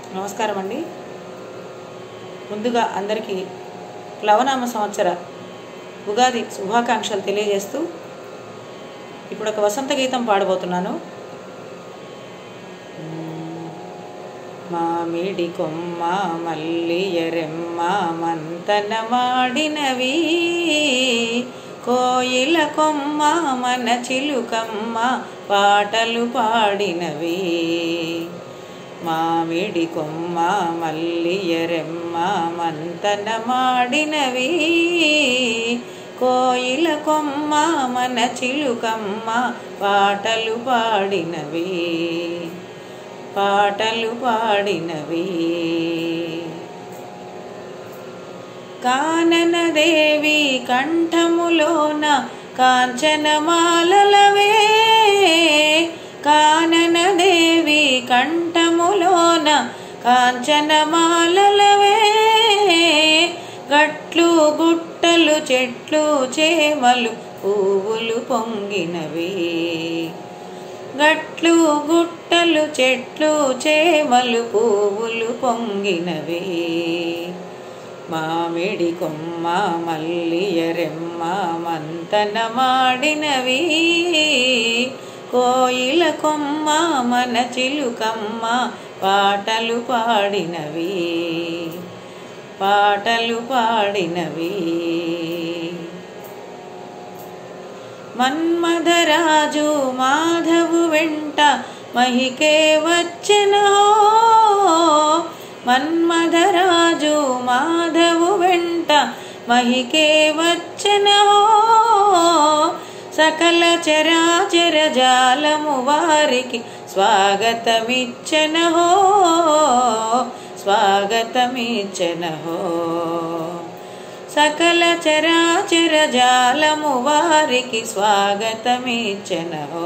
నమస్కారం అండి ముందుగా అందరికీ ప్లవనామ సంవత్సర ఉగాది శుభాకాంక్షలు తెలియజేస్తూ ఇప్పుడు ఒక వసంత గీతం పాడబోతున్నాను మామిడి కొమ్మ మల్లియరెమ్మ మంతన మాడినవి కోయిల కొమ్మ మన చిలుకమ్మ పాటలు పాడినవి మామిడి కొమ్మ మల్లియరెమ్మ మంతన మాడినవి కోయిల కొమ్మ మన చిలుకమ్మ పాటలు పాడినవి పాటలు పాడినవి కాననదేవి కంఠములోన కాంచనమాలలవే కాననదేవి కంఠములోన కాంచనమాలలవే గట్లు గుట్టలు చెట్లు చేమలు పువ్వులు పొంగినవి గట్లు గుట్టలు చెట్లు చేమలు పువ్వులు పొంగినవి మామిడి కొమ్మ మల్లియరెమ్మ మంతన మాడినవి కోయిల కొమ్మ మన చిలుకమ్మ పాటలు పాడినవి పాటలు పాడినవి మన్మధరాజు మాధవు వెంట మహికే వచ్చెనో మన్మధరాజు మాధవు వెంట మహికే వచ్చెనో సకల చరాచర జాలము వారికి స్వాగతమిచ్చనహో స్వాగతమిచ్చనహో సకల చరాచర జాలము వారికి స్వాగతమిచ్చనహో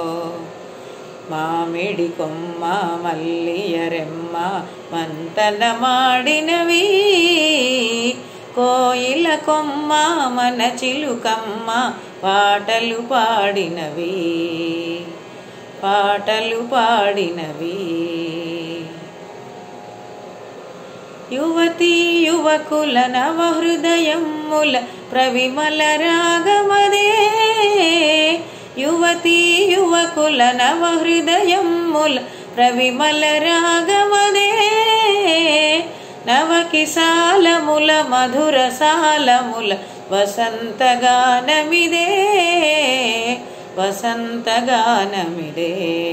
మామిడి కొమ్మ మల్లియరెమ్మ మంతన మాడినవి కోయిల కొమ్మ మన చిలుకమ్మ పాటలు పాడినవి పాటలు పాడినవి యువతి యువకుల నవ హృదయముల ప్రవిమల రాగమదే యువతి యువకుల నవ హృదయముల ప్రవిమల రాగమదే నవకిసాలముల మధుర సాలముల వసంతగానమిదే వసంతగానమిదే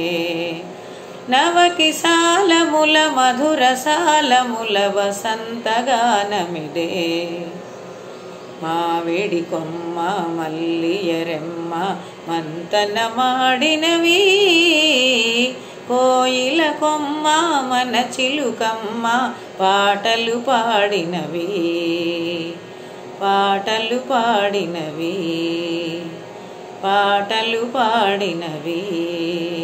నవకిసాలముల మధుర సాలముల వసంతగానమిదే మావిడి కొమ్మ మల్లియరెమ్మ మంతన మాడినవి కోయిల కొమ్మ మన చిలుకమ్మ పాటలు పాడినవి పాటలు పాడినవి పాటలు పాడినవి